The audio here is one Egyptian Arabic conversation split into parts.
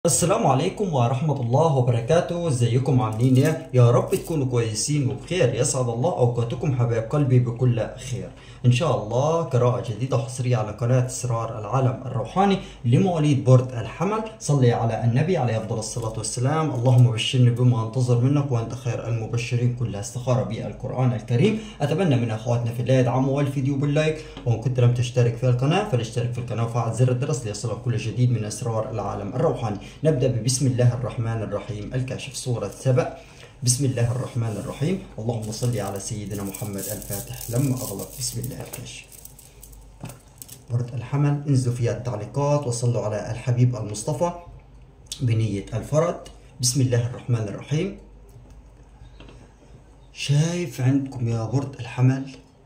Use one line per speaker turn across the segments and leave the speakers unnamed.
السلام عليكم ورحمة الله وبركاته ازيكم عاملين ايه يا رب تكونوا كويسين وبخير يسعد الله اوقاتكم حبايب قلبي بكل خير ان شاء الله قراءة جديدة حصرية على قناة اسرار العالم الروحاني لمواليد برد الحمل صلي على النبي عليه افضل الصلاة والسلام اللهم بشرني بما انتظر منك وانت خير المبشرين كلها استخارة بالقرآن الكريم اتمنى من اخواتنا في الله يدعموا الفيديو باللايك وان كنت لم تشترك في القناة فلاشترك في القناة وفعل زر الجرس ليصلك كل جديد من اسرار العالم الروحاني نبدأ ببسم الله الرحمن الرحيم الكاشف سورة سبأ بسم الله الرحمن الرحيم اللهم صل على سيدنا محمد الفاتح لما أغلق بسم الله الكاشف ورد الحمل انزلوا فيها التعليقات وصلوا على الحبيب المصطفى بنية الفرد بسم الله الرحمن الرحيم شايف عندكم يا برد الحمل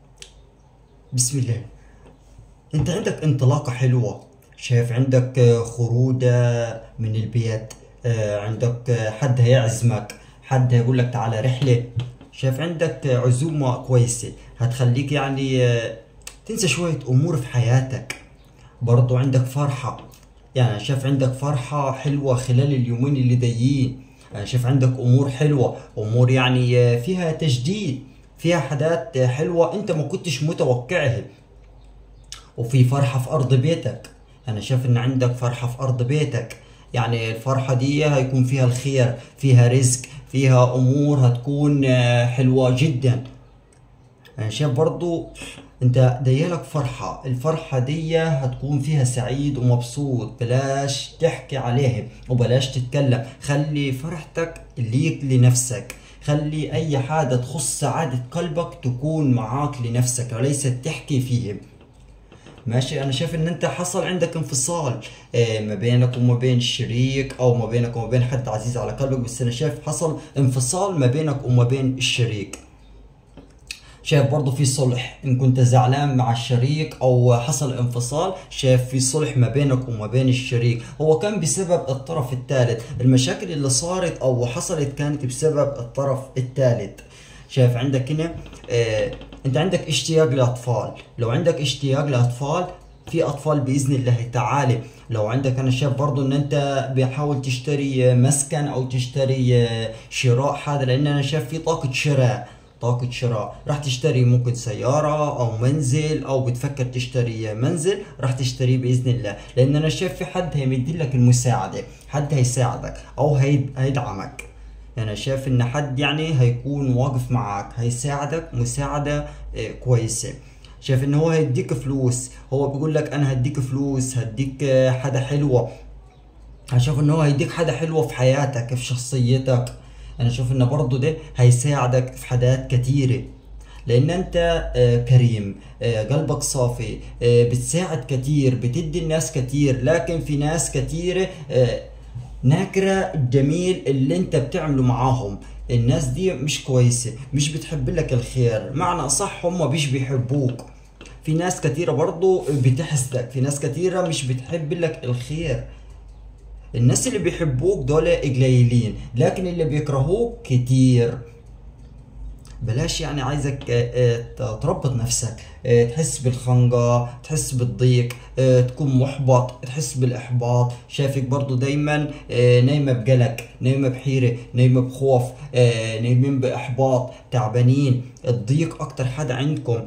بسم الله انت عندك انطلاقة حلوة شايف عندك خروجة من البيت عندك حد هيعزمك حد هيقول لك تعالى رحلة شايف عندك عزومة كويسة هتخليك يعني تنسى شوية أمور في حياتك برضو عندك فرحة يعني شايف عندك فرحة حلوة خلال اليومين اللي جايين يعني شايف عندك أمور حلوة أمور يعني فيها تجديد فيها حاجات حلوة أنت ما كنتش متوقعها وفي فرحة في أرض بيتك أنا شايف إن عندك فرحة في أرض بيتك يعني الفرحة دي هيكون فيها الخير فيها رزق فيها أمور هتكون حلوة جدا أنا شايف برضو أنت ديالك فرحة الفرحة دي هتكون فيها سعيد ومبسوط بلاش تحكي عليها وبلاش تتكلم خلي فرحتك ليك لنفسك خلي أي حاجة تخص سعادة قلبك تكون معاك لنفسك وليست تحكي فيهم ماشي انا شايف ان انت حصل عندك انفصال آه ما بينك وما بين الشريك او ما بينك وما بين حد عزيز على قلبك بس انا شايف حصل انفصال ما بينك وما بين الشريك شايف برضه في صلح ان كنت زعلان مع الشريك او حصل انفصال شايف في صلح ما بينك وما بين الشريك هو كان بسبب الطرف الثالث المشاكل اللي صارت او حصلت كانت بسبب الطرف الثالث شايف عندك هنا آه انت عندك اشتياق لاطفال لو عندك اشتياق لاطفال في اطفال باذن الله تعالى لو عندك انا شايف برضو ان انت بحاول تشتري مسكن او تشتري شراء هذا لان انا شايف في طاقه شراء طاقة شراء راح تشتري ممكن سيارة أو منزل أو بتفكر تشتري منزل راح تشتريه بإذن الله لأن أنا شايف في حد هيمد لك المساعدة حد هيساعدك أو هيدعمك انا يعني شايف ان حد يعني هيكون واقف معاك هيساعدك مساعده كويسه شايف ان هو هيديك فلوس هو بيقول لك انا هديك فلوس هديك حاجه حلوه انا شايف ان هو هيديك حاجه حلوه في حياتك في شخصيتك انا شايف ان برضه ده هيساعدك في حاجات كتيره لان انت كريم قلبك صافي بتساعد كتير بتدي الناس كتير لكن في ناس كتيره ناكرة الجميل اللي انت بتعمله معاهم الناس دي مش كويسة مش بتحب لك الخير معنى اصح هم مش بيحبوك في ناس كتيرة برضو بتحسدك في ناس كتيرة مش بتحب لك الخير الناس اللي بيحبوك دول قليلين لكن اللي بيكرهوك كتير بلاش يعني عايزك تربط نفسك تحس بالخنقة تحس بالضيق تكون محبط تحس بالإحباط شايفك برضو دايما نايمة بقلق نايمة بحيرة نايمة بخوف نايمين بإحباط تعبانين الضيق أكتر حدا عندكم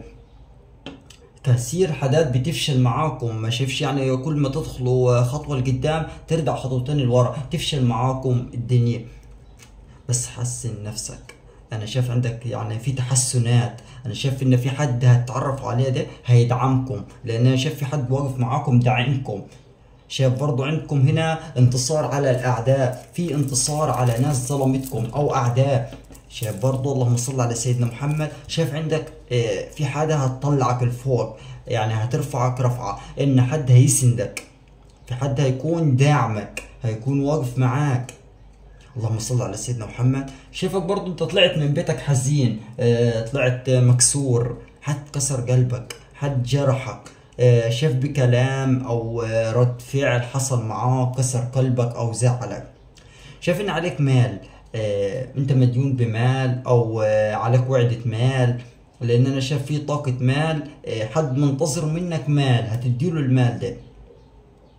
كثير حاجات بتفشل معاكم ما شايفش يعني كل ما تدخلوا خطوة لقدام ترجع خطوتين لورا تفشل معاكم الدنيا بس حسن نفسك انا شايف عندك يعني في تحسنات انا شايف ان في حد هتتعرف عليه ده هيدعمكم لان انا شايف في حد واقف معاكم داعمكم شايف برضو عندكم هنا انتصار على الاعداء في انتصار على ناس ظلمتكم او اعداء شايف برضو اللهم صل على سيدنا محمد شايف عندك في حاجه هتطلعك لفوق يعني هترفعك رفعه ان حد هيسندك في حد هيكون داعمك هيكون واقف معاك اللهم صل على سيدنا محمد شايفك برضو انت طلعت من بيتك حزين اه طلعت مكسور حد كسر قلبك حد جرحك اه شاف بكلام او اه رد فعل حصل معاه كسر قلبك او زعلك شايف ان عليك مال انت مديون بمال او عليك وعدة مال لان انا شايف في طاقة مال حد منتظر منك مال هتديله المال ده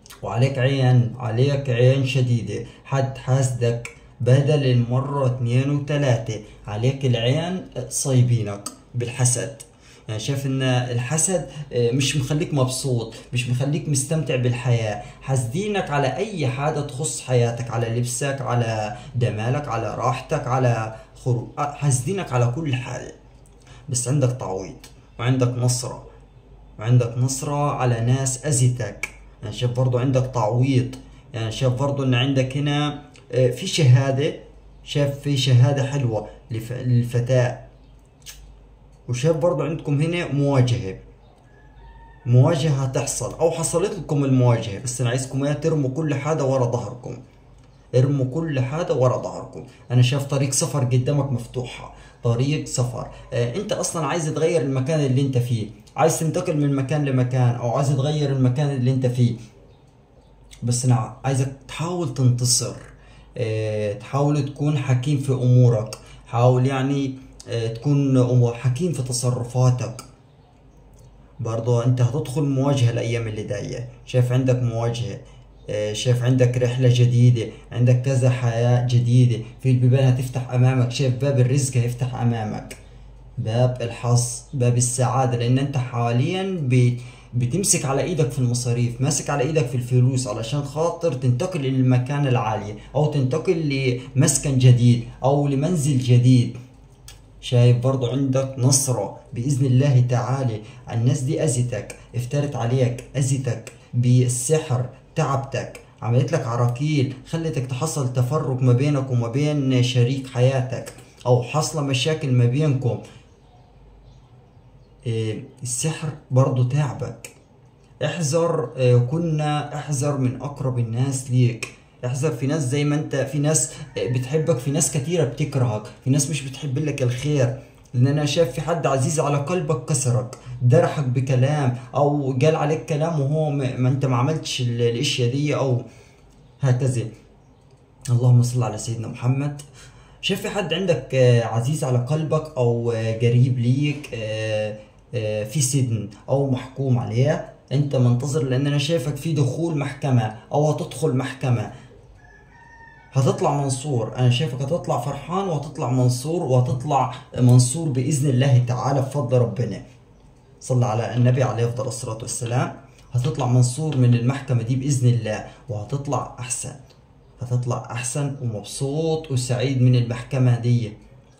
وعليك عين عليك عين شديدة حد حاسدك بدل المرة اثنين وثلاثة عليك العين صايبينك بالحسد يعني شايف ان الحسد آه، مش مخليك مبسوط مش مخليك مستمتع بالحياة حاسدينك على اي حاجة تخص حياتك على لبسك على جمالك على راحتك على خروج آه، حاسدينك على كل حاجة بس عندك تعويض وعندك نصرة وعندك نصرة على ناس أذتك يعني شايف برضو عندك تعويض يعني شايف برضو ان عندك هنا آه، في شهادة شايف في شهادة حلوة لف- للفتاة وشايف برضو عندكم هنا مواجهة مواجهة هتحصل او حصلت لكم المواجهة بس انا عايزكم ايه ترموا كل حاجة ورا ظهركم ارموا كل حاجة ورا ظهركم انا شايف طريق سفر قدامك مفتوحة طريق سفر آه انت اصلا عايز تغير المكان اللي انت فيه عايز تنتقل من مكان لمكان او عايز تغير المكان اللي انت فيه بس انا عايزك تحاول تنتصر آه، تحاول تكون حكيم في امورك حاول يعني آه، تكون أمور- حكيم في تصرفاتك برضو انت هتدخل مواجهة الايام اللي جاية شايف عندك مواجهة آه، شايف عندك رحلة جديدة عندك كذا حياة جديدة في البيبان هتفتح امامك شايف باب الرزق هيفتح امامك باب الحظ باب السعادة لان انت حاليا ب... بتمسك على ايدك في المصاريف ماسك على ايدك في الفلوس علشان خاطر تنتقل للمكان العالية او تنتقل لمسكن جديد او لمنزل جديد شايف برضو عندك نصرة بإذن الله تعالى الناس دي أذتك افترت عليك أذتك بالسحر تعبتك عملت لك عراكيل خلتك تحصل تفرق ما بينك وما بين شريك حياتك أو حصل مشاكل ما بينكم إيه، السحر برضو تعبك احذر آه، كنا احذر من اقرب الناس ليك احذر في ناس زي ما انت في ناس آه، بتحبك في ناس كتيرة بتكرهك في ناس مش بتحب لك الخير لان انا شايف في حد عزيز على قلبك كسرك درحك بكلام او قال عليك كلام وهو ما ما انت ما عملتش ال- الاشياء دي او هكذا اللهم صل على سيدنا محمد شايف في حد عندك آه، عزيز على قلبك او آه، قريب ليك آه، آه، في سجن او محكوم عليه انت منتظر لان انا شايفك في دخول محكمة او هتدخل محكمة هتطلع منصور انا شايفك هتطلع فرحان وهتطلع منصور وهتطلع منصور باذن الله تعالى بفضل ربنا صلى على النبي عليه افضل الصلاه والسلام هتطلع منصور من المحكمه دي باذن الله وهتطلع احسن هتطلع احسن ومبسوط وسعيد من المحكمه دي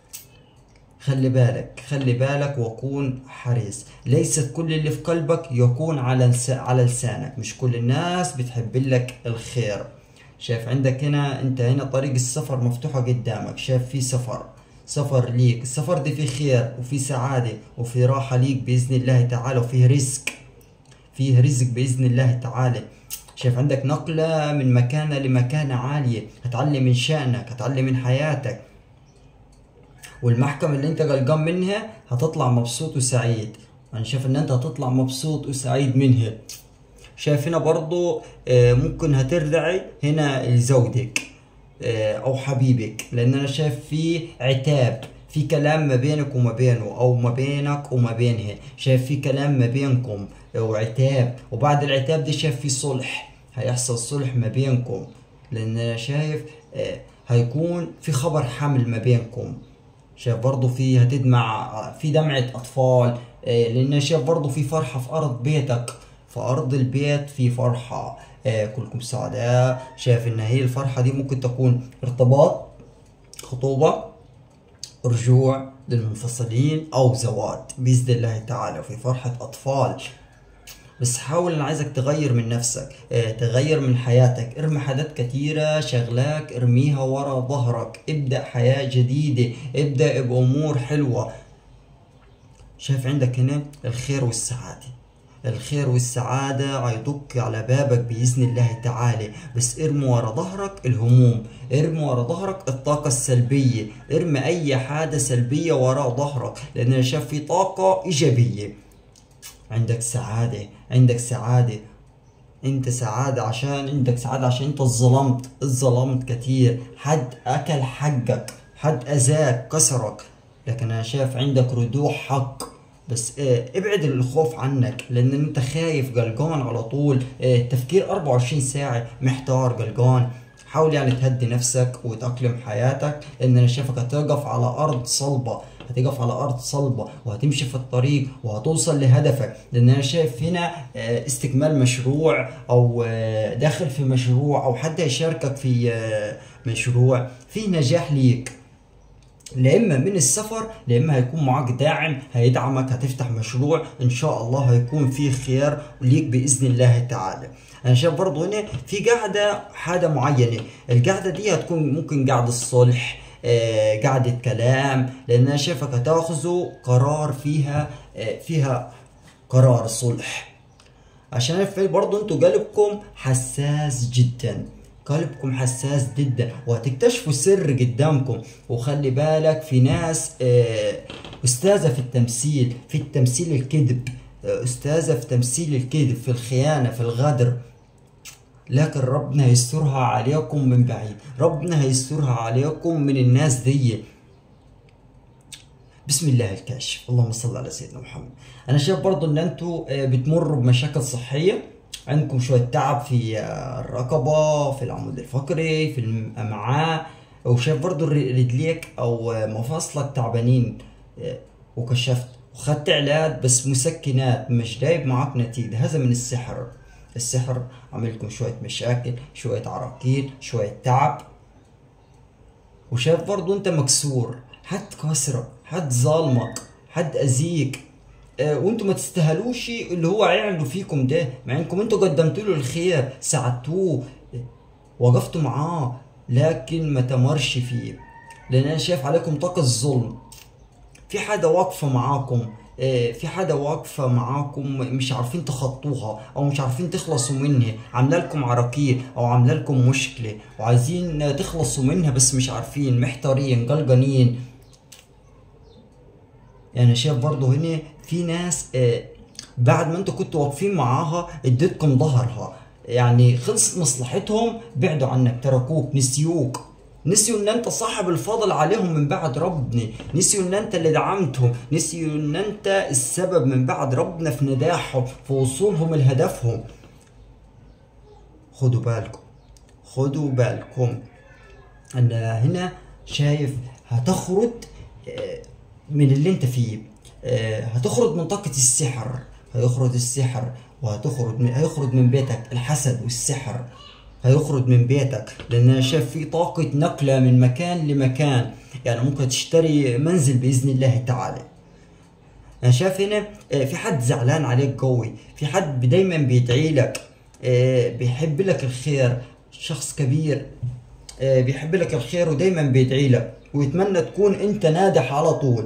خلي بالك خلي بالك وكون حريص ليست كل اللي في قلبك يكون على لس... على لسانك مش كل الناس بتحب لك الخير شايف عندك هنا انت هنا طريق السفر مفتوحة قدامك شايف في سفر سفر ليك السفر ده فيه خير وفي سعادة وفي راحة ليك بإذن الله تعالى وفيه رزق فيه رزق بإذن الله تعالى شايف عندك نقلة من مكانة لمكانة عالية هتعلي من شأنك هتعلي من حياتك والمحكمة اللي انت قلقان منها هتطلع مبسوط وسعيد انا شايف ان انت هتطلع مبسوط وسعيد منها شايف هنا برضو آه، ممكن هترجعي هنا لزوجك آه، او حبيبك لان انا شايف في عتاب في كلام ما بينك وما بينه او ما بينك وما بينها شايف في كلام ما بينكم وعتاب وبعد العتاب ده شايف في صلح هيحصل صلح ما بينكم لان انا شايف آه، هيكون في خبر حمل ما بينكم شايف برضو في هتدمع في دمعة أطفال آه، لأن شايف برضو في فرحة في أرض بيتك في أرض البيت في فرحة آه، كلكم سعداء شايف إن هي الفرحة دي ممكن تكون ارتباط خطوبة رجوع للمنفصلين أو زواج بإذن الله تعالى وفي فرحة أطفال بس حاول انا عايزك تغير من نفسك اه تغير من حياتك ارمي حاجات كتيرة شغلاك ارميها ورا ظهرك ابدأ حياة جديدة ابدأ بأمور حلوة شايف عندك هنا الخير والسعادة الخير والسعادة هيدق على بابك بإذن الله تعالى بس ارمي ورا ظهرك الهموم ارمي ورا ظهرك الطاقة السلبية ارمي أي حاجة سلبية ورا ظهرك لأن أنا شايف في طاقة إيجابية عندك سعادة عندك سعادة انت سعادة عشان عندك سعادة عشان انت ظلمت ظلمت كتير حد اكل حقك حد اذاك كسرك لكن انا شايف عندك ردوح حق بس آه، ابعد الخوف عنك لان انت خايف قلقان على طول آه، التفكير 24 ساعة محتار قلقان حاول يعني تهدي نفسك وتأقلم حياتك لان انا شايفك هتقف على ارض صلبة هتقف على ارض صلبة وهتمشي في الطريق وهتوصل لهدفك لان انا شايف هنا آه، استكمال مشروع او آه، داخل في مشروع او حد يشاركك في آه، مشروع في نجاح ليك لا اما من السفر لا اما هيكون معاك داعم هيدعمك هتفتح مشروع ان شاء الله هيكون فيه خير ليك باذن الله تعالى انا شايف برضه هنا في قاعده حاجه معينه القاعده دي هتكون ممكن قاعده صلح آه، قاعده كلام لان انا شايفك هتاخذوا قرار فيها آه، فيها قرار صلح عشان في برضه انتوا قلبكم حساس جدا قلبكم حساس جدا وهتكتشفوا سر قدامكم وخلي بالك في ناس آه، استاذة في التمثيل في التمثيل الكذب آه، استاذة في تمثيل الكذب في الخيانة في الغدر لكن ربنا هيسترها عليكم من بعيد ربنا هيسترها عليكم من الناس دي بسم الله الكاشف اللهم صل على سيدنا محمد انا شايف برضو ان انتوا آه، بتمروا بمشاكل صحيه عندكم شويه تعب في آه، الرقبه في العمود الفقري في الامعاء وشايف برضو الر- رجليك او آه، مفاصلك تعبانين آه، وكشفت وخدت علاج بس مسكنات مش جايب معاك نتيجه هذا من السحر السحر عملكم شويه مشاكل شويه عراقيل شويه تعب وشايف برضو انت مكسور حد كسرك حد ظالمك حد اذيك آه، وانتوا ما تستاهلوش اللي هو هيعمله فيكم ده مع انكم انتوا قدمتوا له الخير ساعدتوه آه، وقفتوا معاه لكن ما تمرش فيه لان انا شايف عليكم طاقة الظلم في حاجة واقفة معاكم آه، في حاجة واقفة معاكم مش عارفين تخطوها أو مش عارفين تخلصوا منها عاملة لكم عراقيل أو عاملة لكم مشكلة وعايزين تخلصوا منها بس مش عارفين محتارين قلقانين يعني شايف برضه هنا في ناس آه، بعد ما انتوا كنتوا واقفين معاها اديتكم ظهرها يعني خلصت مصلحتهم بعدوا عنك تركوك نسيوك نسيوا ان انت صاحب الفضل عليهم من بعد ربنا نسيوا ان انت اللي دعمتهم نسيوا ان انت السبب من بعد ربنا في نجاحهم في وصولهم لهدفهم خدوا بالكم خدوا بالكم انا هنا شايف هتخرج آه، من اللي انت فيه آه، هتخرج من طاقة السحر هيخرج السحر وهتخرج من هيخرج من بيتك الحسد والسحر هيخرج من بيتك لان انا شايف في طاقة نقلة من مكان لمكان يعني ممكن تشتري منزل باذن الله تعالى انا شايف هنا آه، في حد زعلان عليك قوي في حد دايما بيدعي لك آه، بيحب لك الخير شخص كبير آه، بيحب لك الخير ودايما بيدعي لك ويتمنى تكون انت ناجح على طول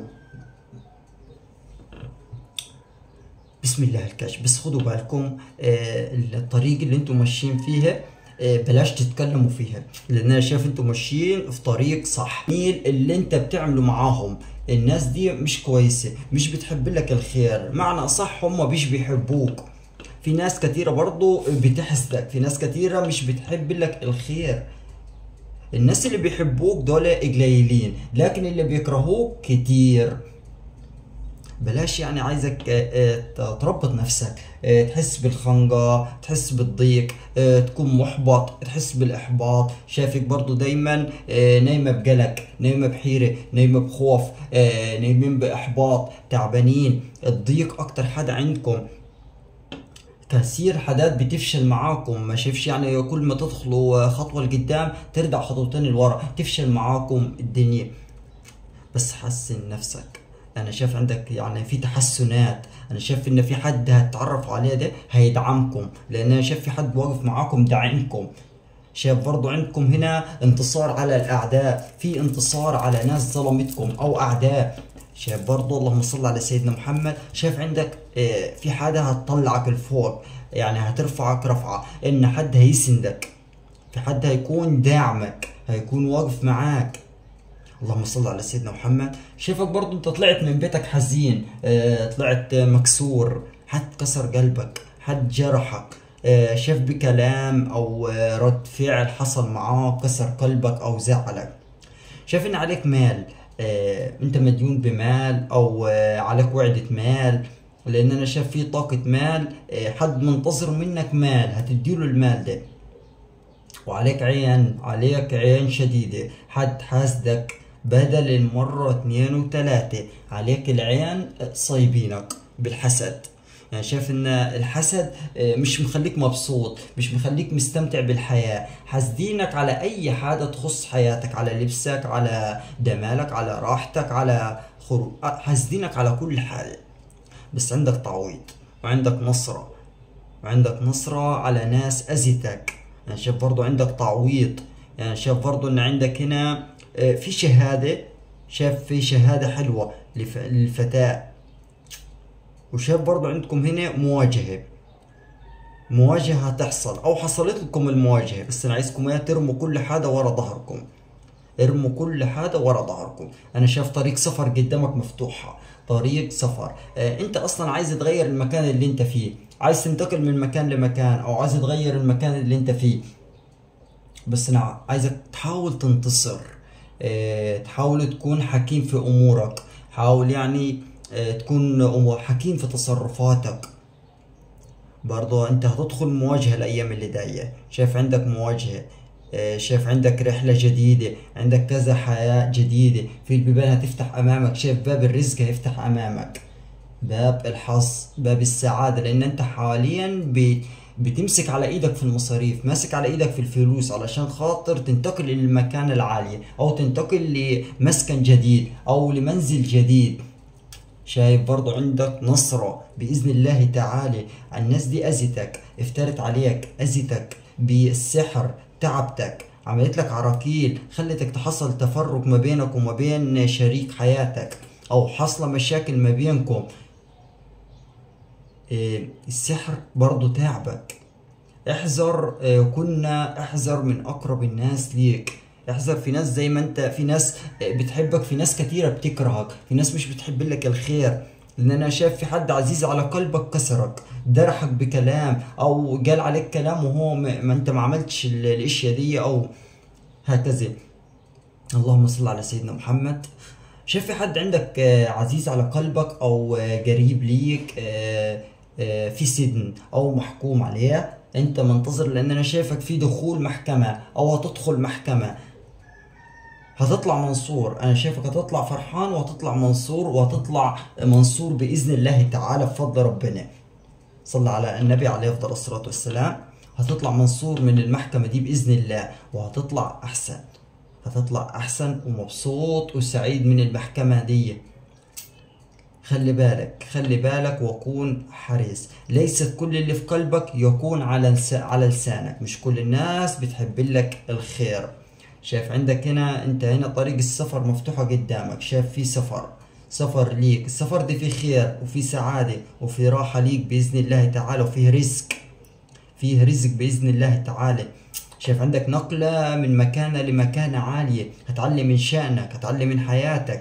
بسم الله الكاشف بس خدوا بالكم آه، الطريق اللي انتم ماشيين فيها آه، بلاش تتكلموا فيها لان انا شايف انتم ماشيين في طريق صح مين اللي انت بتعمله معاهم الناس دي مش كويسة مش بتحب لك الخير معنى اصح هم مش بيحبوك في ناس كتيرة برضو بتحسدك في ناس كتيرة مش بتحب لك الخير الناس اللي بيحبوك دول قليلين لكن اللي بيكرهوك كتير بلاش يعني عايزك آه، آه، تربط نفسك آه، تحس بالخنقة تحس بالضيق آه، تكون محبط تحس بالإحباط شايفك برضو دايما آه، نايمة بقلق نايمة بحيرة نايمة بخوف آه، نايمين بإحباط تعبانين الضيق أكتر حد عندكم كثير حاجات بتفشل معاكم ما شايفش يعني كل ما تدخلوا خطوة لقدام ترجع خطوتين لورا تفشل معاكم الدنيا بس حسن نفسك انا شايف عندك يعني في تحسنات انا شايف ان في حد هتتعرف عليه ده هيدعمكم لان انا شايف في حد واقف معاكم داعمكم شايف برضو عندكم هنا انتصار على الاعداء في انتصار على ناس ظلمتكم او اعداء شايف برضو اللهم صل على سيدنا محمد شايف عندك آه، في حاجة هتطلعك لفوق يعني هترفعك رفعة ان حد هيسندك في حد هيكون داعمك هيكون واقف معاك اللهم صل على سيدنا محمد شايفك برضو انت طلعت من بيتك حزين اه طلعت آه، مكسور حد كسر قلبك حد جرحك اه شاف بكلام او آه، رد فعل حصل معاه كسر قلبك او زعلك شايف ان عليك مال آه، انت مديون بمال او آه، عليك وعدة مال لان انا شايف في طاقة مال آه، حد منتظر منك مال هتديله المال ده وعليك عين عليك عين شديدة حد حاسدك بدل المرة اتنين وتلاتة عليك العين صايبينك بالحسد يعني شايف ان الحسد آه، مش مخليك مبسوط مش مخليك مستمتع بالحياة حاسدينك على اي حاجة تخص حياتك على لبسك على جمالك على راحتك على خروج حاسدينك على كل حاجة بس عندك تعويض وعندك نصرة وعندك نصرة على ناس أذتك يعني شايف برضو عندك تعويض يعني شايف برضو ان عندك هنا آه، في شهادة شايف في شهادة حلوة لف- للفتاة وشايف برضو عندكم هنا مواجهة مواجهة هتحصل او حصلت لكم المواجهة بس انا عايزكم ايه ترموا كل حاجة ورا ظهركم ارموا كل حاجة ورا ظهركم انا شايف طريق سفر قدامك مفتوحة طريق سفر آه انت اصلا عايز تغير المكان اللي انت فيه عايز تنتقل من مكان لمكان او عايز تغير المكان اللي انت فيه بس انا عايزك تحاول تنتصر آه، تحاول تكون حكيم في امورك حاول يعني آه، تكون أمور- حكيم في تصرفاتك برضو انت هتدخل مواجهة الايام اللي جاية شايف عندك مواجهة آه، شايف عندك رحلة جديدة عندك كذا حياة جديدة في البيبان هتفتح امامك شايف باب الرزق هيفتح امامك باب الحظ باب السعادة لأن أنت حاليا ب... بتمسك على إيدك في المصاريف ماسك على إيدك في الفلوس علشان خاطر تنتقل للمكان العالية أو تنتقل لمسكن جديد أو لمنزل جديد شايف برضو عندك نصرة بإذن الله تعالى الناس دي أذتك افترت عليك أذتك بالسحر تعبتك عملت لك عراكيل خلتك تحصل تفرق ما بينك وما بين شريك حياتك أو حصل مشاكل ما بينكم إيه، السحر برضو تعبك احذر آه، كنا احذر من اقرب الناس ليك احذر في ناس زي ما انت في ناس آه، بتحبك في ناس كتيرة بتكرهك في ناس مش بتحب لك الخير لان انا شايف في حد عزيز على قلبك كسرك درحك بكلام او قال عليك كلام وهو ما ما انت ما عملتش ال- الاشياء دي او هكذا اللهم صل على سيدنا محمد شايف في حد عندك آه، عزيز على قلبك او آه، قريب ليك آه، آه، في سجن او محكوم عليه انت منتظر لان انا شايفك في دخول محكمة او هتدخل محكمة هتطلع منصور انا شايفك هتطلع فرحان وهتطلع منصور وهتطلع منصور باذن الله تعالى بفضل ربنا صلى على النبي عليه افضل الصلاه والسلام هتطلع منصور من المحكمه دي باذن الله وهتطلع احسن هتطلع احسن ومبسوط وسعيد من المحكمه دي خلي بالك خلي بالك وكون حريص ليست كل اللي في قلبك يكون على لس... على لسانك مش كل الناس بتحب لك الخير شايف عندك هنا انت هنا طريق السفر مفتوحة قدامك شايف في سفر سفر ليك السفر ده فيه خير وفي سعادة وفي راحة ليك بإذن الله تعالى وفيه رزق فيه رزق بإذن الله تعالى شايف عندك نقلة من مكانة لمكانة عالية هتعلي من شأنك هتعلي من حياتك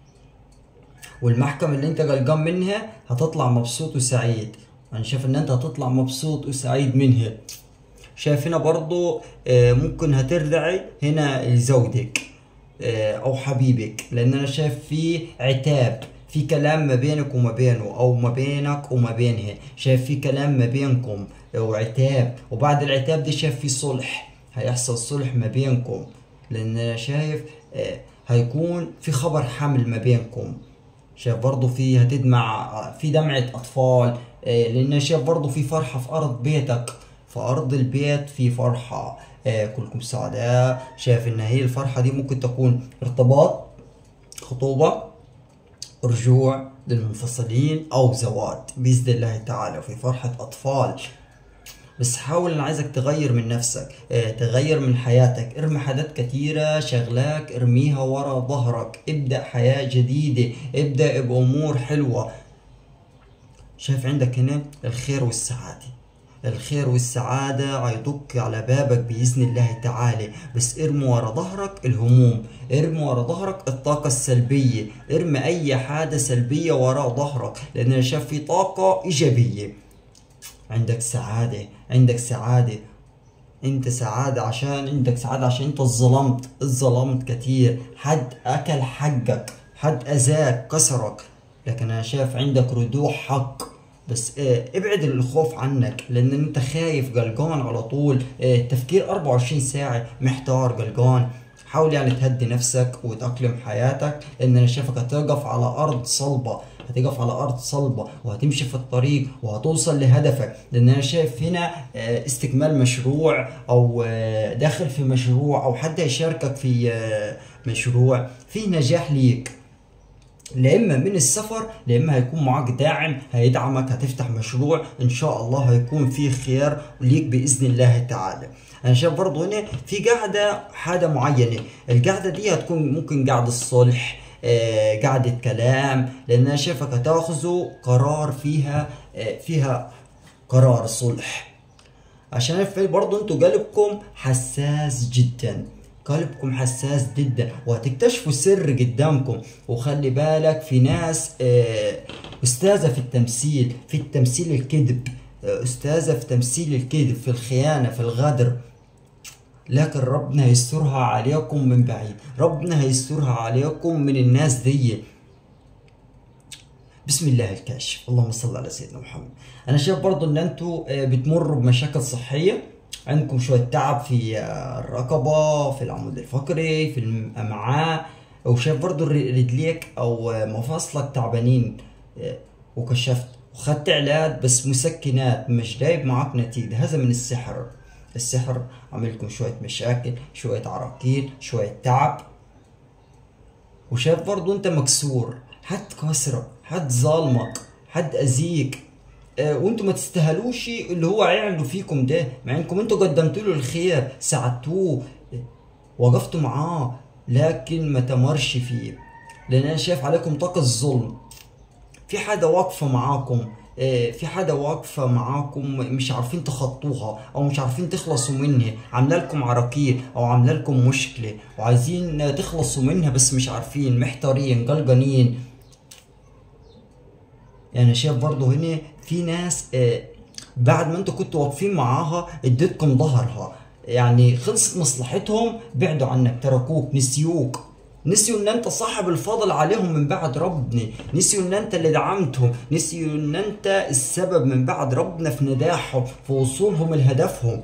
والمحكمة اللي انت قلقان منها هتطلع مبسوط وسعيد انا شايف ان انت هتطلع مبسوط وسعيد منها شايف هنا برضو آه، ممكن هترجعي هنا لزوجك آه، او حبيبك لان انا شايف في عتاب في كلام ما بينك وما بينه او ما بينك وما بينها شايف في كلام ما بينكم وعتاب وبعد العتاب ده شايف في صلح هيحصل صلح ما بينكم لان انا شايف آه، هيكون في خبر حمل ما بينكم شايف برضو في هتدمع في دمعة أطفال آه، لأن شايف برضو في فرحة في أرض بيتك في أرض البيت في فرحة آه، كلكم سعداء شايف إن هي الفرحة دي ممكن تكون ارتباط خطوبة رجوع للمنفصلين أو زواج بإذن الله تعالى في فرحة أطفال بس حاول انا عايزك تغير من نفسك اه تغير من حياتك ارمي حاجات كتيرة شغلاك ارميها ورا ظهرك ابدأ حياة جديدة ابدأ بأمور حلوة شايف عندك هنا الخير والسعادة الخير والسعادة هيدق على بابك بإذن الله تعالى بس ارمي ورا ظهرك الهموم ارمي ورا ظهرك الطاقة السلبية ارمي أي حاجة سلبية ورا ظهرك لأن أنا شايف في طاقة إيجابية عندك سعادة عندك سعادة انت سعادة عشان عندك سعادة عشان انت اتظلمت اتظلمت كتير حد اكل حقك حد اذاك كسرك لكن انا شايف عندك ردوح حق بس اه ابعد الخوف عنك لان انت خايف قلقان على طول اه تفكير 24 ساعة محتار قلقان حاول يعني تهدي نفسك وتأقلم حياتك لان انا شايفك هتقف على ارض صلبة هتقف على ارض صلبة وهتمشي في الطريق وهتوصل لهدفك لان انا شايف هنا اه استكمال مشروع او اه داخل في مشروع او حد يشاركك في اه مشروع في نجاح ليك لا اما من السفر لا اما هيكون معاك داعم هيدعمك هتفتح مشروع ان شاء الله هيكون فيه خير ليك باذن الله تعالى انا شايف برضه هنا في قاعده حاجه معينه القاعده دي هتكون ممكن قاعده الصلح آه قاعده كلام لان انا شايفك هتاخذوا قرار فيها آه فيها قرار صلح عشان برضه انتوا قلبكم حساس جدا قلبكم حساس جدا وهتكتشفوا سر قدامكم وخلي بالك في ناس استاذه في التمثيل في التمثيل الكذب استاذه في تمثيل الكذب في الخيانه في الغدر لكن ربنا هيسترها عليكم من بعيد ربنا هيسترها عليكم من الناس دي بسم الله الكاشف اللهم صل على سيدنا محمد انا شايف برضو ان انتوا بتمروا بمشاكل صحيه عندكم شوية تعب في الرقبة في العمود الفقري في الأمعاء وشايف برضو رجليك أو مفاصلك تعبانين وكشفت وخدت علاج بس مسكنات مش جايب معاك نتيجة هذا من السحر السحر عملكم شوية مشاكل شوية عراقيل شوية تعب وشايف برضو انت مكسور حد كسرك حد ظالمك حد أذيك وانتم ما تستاهلوش اللي هو هيعملوا فيكم ده مع انكم انتوا قدمتوا له الخير ساعدتوه وقفتوا معاه لكن ما تمرش فيه لان انا شايف عليكم طاقة الظلم في حاجة واقفة معاكم في حاجة واقفة معاكم مش عارفين تخطوها أو مش عارفين تخلصوا منها عاملة لكم عراقيل أو عاملة لكم مشكلة وعايزين تخلصوا منها بس مش عارفين محتارين قلقانين يعني شايف برضه هنا في ناس آه بعد ما انتوا كنتوا واقفين معاها اديتكم ظهرها يعني خلصت مصلحتهم بعدوا عنك تركوك نسيوك نسيوا ان انت صاحب الفضل عليهم من بعد ربنا نسيوا ان انت اللي دعمتهم نسيوا ان انت السبب من بعد ربنا في نجاحهم في وصولهم لهدفهم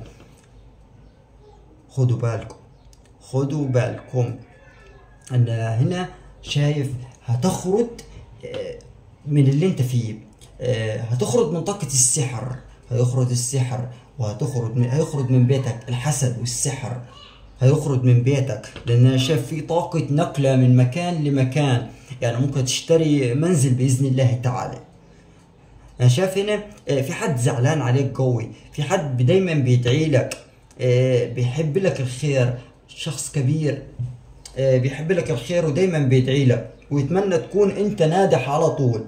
خدوا بالكم خدوا بالكم انا هنا شايف هتخرج من اللي انت فيه هتخرج من طاقة السحر هيخرج السحر وهتخرج من هيخرج من بيتك الحسد والسحر هيخرج من بيتك لان انا شايف في طاقة نقلة من مكان لمكان يعني ممكن تشتري منزل باذن الله تعالى انا شايف هنا في حد زعلان عليك قوي في حد دايما بيدعي لك بيحب لك الخير شخص كبير بيحب لك الخير ودايما بيدعي لك ويتمنى تكون انت ناجح على طول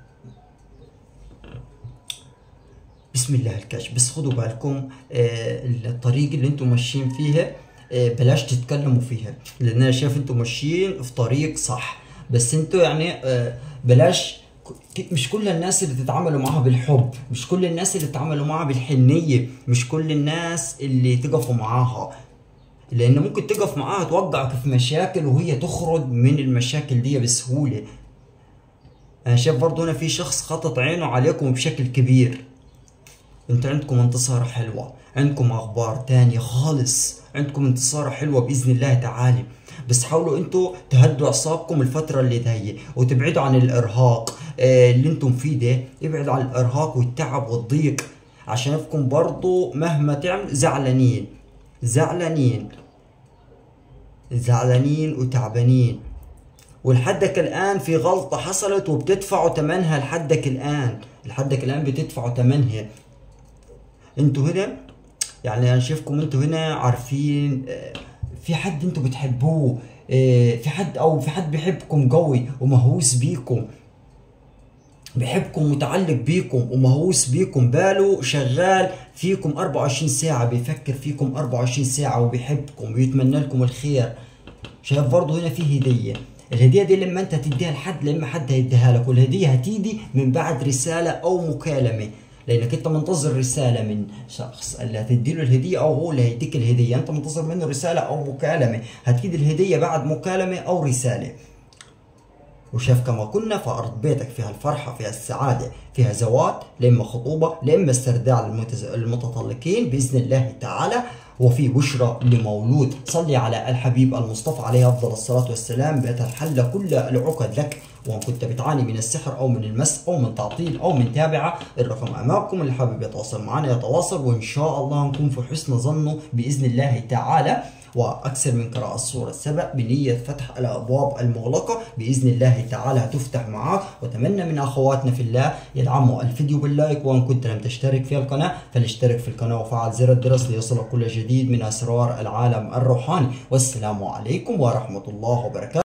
بسم الله الكشف بس خدوا بالكم آه الطريق اللي انتم ماشيين فيها آه بلاش تتكلموا فيها لان انا شايف انتم ماشيين في طريق صح بس انتوا يعني آه بلاش مش كل الناس اللي تتعاملوا معاها بالحب مش كل الناس اللي تتعاملوا معاها بالحنية مش كل الناس اللي تقفوا معاها لان ممكن تقف معاها توقعك في مشاكل وهي تخرج من المشاكل دي بسهولة انا شايف برضه هنا في شخص خطط عينه عليكم بشكل كبير انت عندكم انتصار حلوة عندكم اخبار تانية خالص عندكم انتصار حلوة باذن الله تعالى بس حاولوا انتوا تهدوا اعصابكم الفترة اللي جاية وتبعدوا عن الارهاق آه اللي انتم فيه ده ابعدوا عن الارهاق والتعب والضيق عشان افكم برضو مهما تعمل زعلانين زعلانين زعلانين وتعبانين ولحدك الان في غلطة حصلت وبتدفعوا ثمنها لحدك الان لحدك الان بتدفعوا ثمنها انتوا هنا يعني انا شايفكم انتوا هنا عارفين في حد انتوا بتحبوه في حد او في حد بيحبكم قوي ومهووس بيكم بيحبكم متعلق بيكم ومهووس بيكم باله شغال فيكم 24 ساعة بيفكر فيكم 24 ساعة وبيحبكم ويتمنى لكم الخير شايف برضه هنا في هدية الهدية دي لما انت تديها لحد لما حد هيديها لك والهدية هتيجي من بعد رسالة او مكالمة لانك انت منتظر رساله من شخص اللي هتدي له الهديه او هو اللي هيديك الهديه انت منتظر منه رساله او مكالمه هتفيد الهديه بعد مكالمه او رساله وشاف كما كنا فأرض بيتك فيها الفرحة فيها السعادة فيها زواج لإما خطوبة لإما استرداع للمتز- المتطلقين بإذن الله تعالى وفي بشرى لمولود صلي على الحبيب المصطفى عليه أفضل الصلاة والسلام بيتحل كل العقد لك وإن كنت بتعاني من السحر أو من المس أو من تعطيل أو من تابعة الرقم أمامكم اللي حابب يتواصل معنا يتواصل وإن شاء الله نكون في حسن ظنه بإذن الله تعالى واكثر من قراءة السورة السبع بنية فتح الابواب المغلقة باذن الله تعالى هتفتح معاك واتمنى من اخواتنا في الله يدعموا الفيديو باللايك وان كنت لم تشترك في القناة فلاشترك في القناة وفعل زر الجرس ليصلك كل جديد من اسرار العالم الروحاني والسلام عليكم ورحمة الله وبركاته